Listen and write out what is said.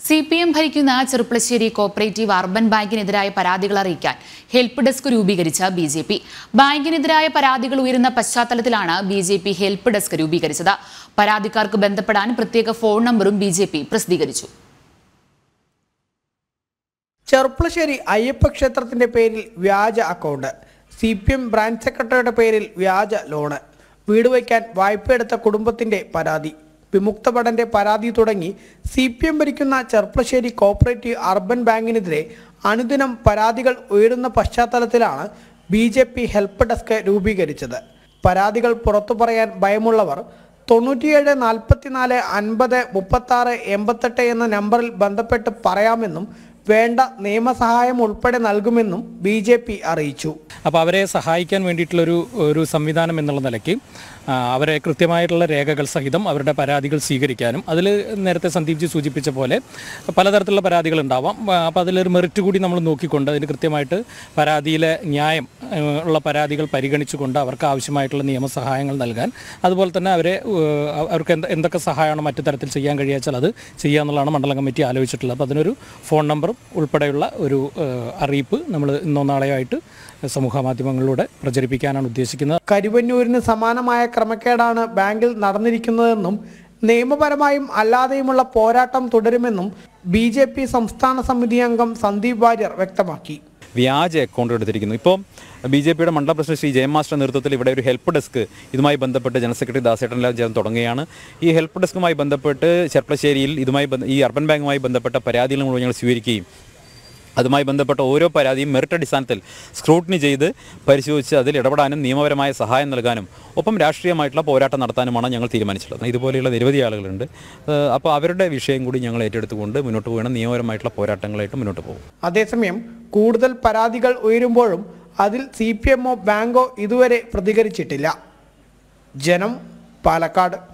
C P M ഭരിക്കുന്ന Cherpulassery cooperative urban ബാങ്കിനെതിരായ പരാതികൾ അറിയിക്കാൻ ഹെൽപ്പ് ഡെസ്ക് രൂപീകരിച്ച ബി ജെ പി ബാങ്കിനെതിരായ പരാതികൾ ഉയരുന്ന പശ്ചാത്തലത്തിലാണ് BJP help desk രൂപീകരിച്ചത് പരാതിക്കാർക്ക് ബന്ധപ്പെടാൻ പ്രത്യേക ഫോൺ നമ്പറും ബി ജെ പി പ്രസിദ്ധീകരിച്ചു ചെറുപ്പളശ്ശേരി അയ്യപ്പ ക്ഷേത്രത്തിന്റെ പേരിൽ വ്യാജ account CPM branch സെക്രട്ടറിയുടെ പേരിൽ വ്യാജ ലോണ് വീട് വയ്ക്കാൻ വായ്പയെടുത്ത കുടുംബത്തിന്റെ പരാതി വിമുക്ത ഭടന്റെ പരാതി തുടങ്ങി സി പി എം ഭരിക്കുന്ന ചെറുപ്പളശ്ശേരി കോപ്പറേറ്റീവ് അർബൻ ബാങ്കിനെതിരെ അനുദിനം പരാതികൾ ഉയരുന്ന പശ്ചാത്തലത്തിലാണ് BJP help desk രൂപീകരിച്ചത് പരാതികൾ പുറത്തു പറയാൻ ഭയമുള്ളവർ തൊണ്ണൂറ്റിയേഴ് നാൽപ്പത്തിനാല് അൻപത് മുപ്പത്താറ് എൺപത്തെട്ട് എന്ന നമ്പറിൽ ബന്ധപ്പെട്ട് പറയാമെന്നും വേണ്ട നിയമസഹായം ഉൾപ്പെടെ നൽകുമെന്നും ബി ജെ പി അറിയിച്ചു അപ്പോൾ അവരെ സഹായിക്കാൻ വേണ്ടിയിട്ടുള്ളൊരു ഒരു സംവിധാനം എന്നുള്ള നിലയ്ക്ക് ആ, അവരെ കൃത്യമായിട്ടുള്ള രേഖകൾ സഹിതം അവരുടെ പരാതികൾ സ്വീകരിക്കാനും അതിൽ നേരത്തെ സന്ദീപ് ജി സൂചിപ്പിച്ച പോലെ പലതരത്തിലുള്ള പരാതികൾ ഉണ്ടാവാം അപ്പോൾ അതിലൊരു മെറിറ്റ് കൂടി നമ്മൾ നോക്കിക്കൊണ്ട് അതിന് കൃത്യമായിട്ട് പരാതിയിലെ ന്യായം ആ, ഉള്ള പരാതികൾ പരിഗണിച്ചുകൊണ്ട് അവർക്ക് ആവശ്യമായിട്ടുള്ള നിയമസഹായങ്ങൾ നൽകാൻ അതുപോലെ തന്നെ അവരെ ഏഹ്, അവർക്ക് എന്ത് എന്തൊക്കെ സഹായമാണ് മറ്റു തരത്തിൽ ചെയ്യാൻ കഴിയാച്ചാൽ അത് ചെയ്യാന്നുള്ളതാണ് മണ്ഡലം കമ്മിറ്റി ആലോചിച്ചിട്ടുള്ളത് അപ്പോൾ അതിനൊരു ഫോൺ നമ്പറും ഉൾപ്പെടെയുള്ള ഒരു ഏഹ്, അറിയിപ്പ് നമ്മൾ ഇന്നോ നാളെയോ ആയിട്ട് സമൂഹ മാധ്യമങ്ങളിലൂടെ പ്രചരിപ്പിക്കാനാണ് ഉദ്ദേശിക്കുന്നത് കരുവന്നൂരിന് സമാനമായ ക്രമക്കേടാണ് ബാങ്കിൽ നടന്നിരിക്കുന്നതെന്നും നിയമപരമായും അല്ലാതെയുമുള്ള പോരാട്ടം തുടരുമെന്നും ബി ജെ പി സംസ്ഥാന സമിതി അംഗം സന്ദീപ് വാര്യർ വ്യക്തമാക്കി വ്യാജ അക്കൗണ്ട് എടുത്തിരിക്കുന്നു ഇപ്പോൾ ബി ജെ പിയുടെ മണ്ഡല പ്രസിഡന്റ് ശ്രീ ജയമാസ്റ്റർ നേതൃത്വത്തിൽ ഇവിടെ ഒരു ഹെൽപ്പ് ഡെസ്ക് ഇതുമായി ബന്ധപ്പെട്ട് ജനറൽ സെക്രട്ടറി ദാസേട്ടനെല്ലാം ചേർന്ന് തുടങ്ങുകയാണ് ഈ ഹെൽപ്പ് ഡെസ്കുമായി ബന്ധപ്പെട്ട് ചെർപ്പളശ്ശേരിയിൽ ഇതുമായി ബന്ധ- ഈ അർബൻ ബാങ്കുമായി ബന്ധപ്പെട്ട പരാതികൾ മുഴുവൻ ഞങ്ങൾ സ്വീകരിക്കുകയും അതുമായി ബന്ധപ്പെട്ട ഓരോ പരാതിയും മെറിറ്റ് അടിസ്ഥാനത്തിൽ സ്ക്രൂട്ടിനി ചെയ്ത് പരിശോധിച്ച് അതിൽ ഇടപെടാനും നിയമപരമായ സഹായം നൽകാനും ഒപ്പം രാഷ്ട്രീയമായിട്ടുള്ള പോരാട്ടം നടത്താനുമാണ് ഞങ്ങൾ തീരുമാനിച്ചിട്ടുള്ളത് ഇതുപോലെയുള്ള നിരവധി ആളുകളുണ്ട് ഏഹ് അപ്പോൾ അവരുടെ വിഷയം കൂടി ഞങ്ങൾ ഏറ്റെടുത്തുകൊണ്ട് മുന്നോട്ട് പോകണം നിയമപരമായിട്ടുള്ള പോരാട്ടങ്ങളായിട്ട് മുന്നോട്ട് പോകും അതേസമയം കൂടുതൽ പരാതികൾ ഉയരുമ്പോഴും അതിൽ സി പി എമ്മോ ബാങ്കോ ഇതുവരെ പ്രതികരിച്ചിട്ടില്ല ജനം പാലക്കാട്